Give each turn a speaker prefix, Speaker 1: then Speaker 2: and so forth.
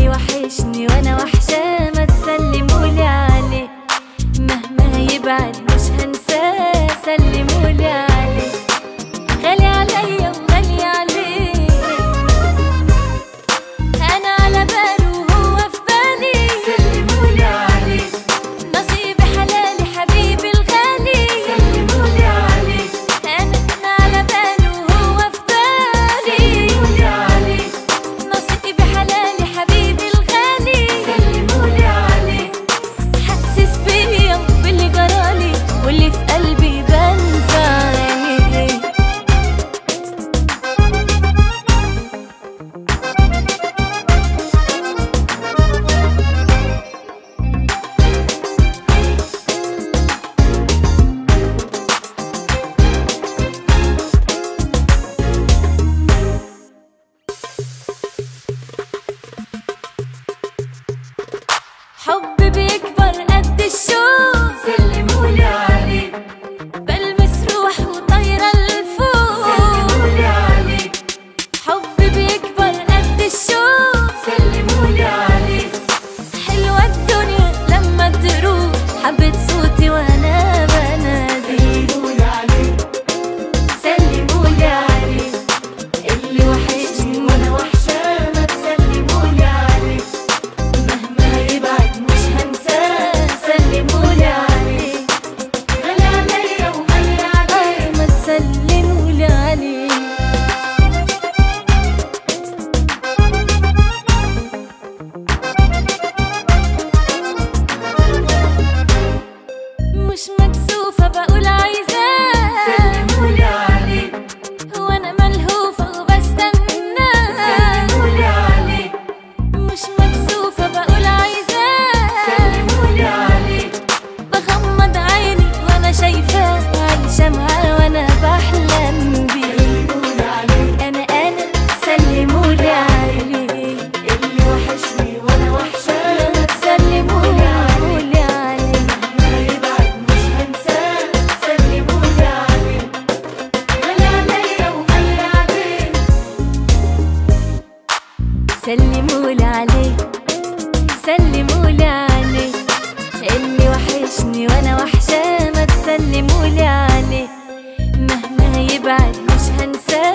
Speaker 1: اللي وحشني وانا وحشاه ما تسلمولي عليه مهما يبعد مش هنساه سلمولي عليه غالي عليا وغالي عليه انا على باله وهو في بالي
Speaker 2: سلمولي عليه
Speaker 1: نصيبي حلالي حبيبي الغالي
Speaker 2: سلمولي عليه
Speaker 1: انا انا على باله وهو في بالي
Speaker 2: سلمولي عليه
Speaker 1: نصيبي حلالي حبيبي الغالي
Speaker 2: سلمولي عليه
Speaker 1: حاسس بيا وباللي جرالي واللي في قلبي بان في عينيه حب بيكبر قد الشوق
Speaker 2: سلمولي عليه
Speaker 1: بلمس روح وطايرة لفوق
Speaker 2: سلمولي عليه
Speaker 1: حب بيكبر قد الشوق
Speaker 2: سلمولي عليه
Speaker 1: حلوة الدنيا لما تروح حبيت صوتي وانا بنادي
Speaker 2: سلمولي عليه سلمولي عليه اللي وحشني وانا وحشاه ما تسلمولي عليه مهما يبعد مش هنساه سلمولي عليه غالي عليا وغالي عليه
Speaker 1: آه، ما تسلمولي عليه مش مكسوفة بقول عايزاه
Speaker 2: سلمولي عليه
Speaker 1: وانا ملهوفة وبستنى
Speaker 2: سلمولي عليه
Speaker 1: مش مكسوفة بقول عايزاه
Speaker 2: سلمولي عليه
Speaker 1: بغمض عيني وانا شايفاه عايشة معاه وانا بحلم بيه
Speaker 2: سلمولي عليه
Speaker 1: انا انا سلمولي عليه
Speaker 2: اللي وحشني وانا وحشاه
Speaker 1: سلمولي عليه
Speaker 2: ما يبعد مش هنساه سلمولي عليه غالي عليا وغالي عليه
Speaker 1: سلمولي عليه سلمولي عليه اللي وحشني وانا وحشاه ما تسلمولي عليه مهما يبعد مش هنساه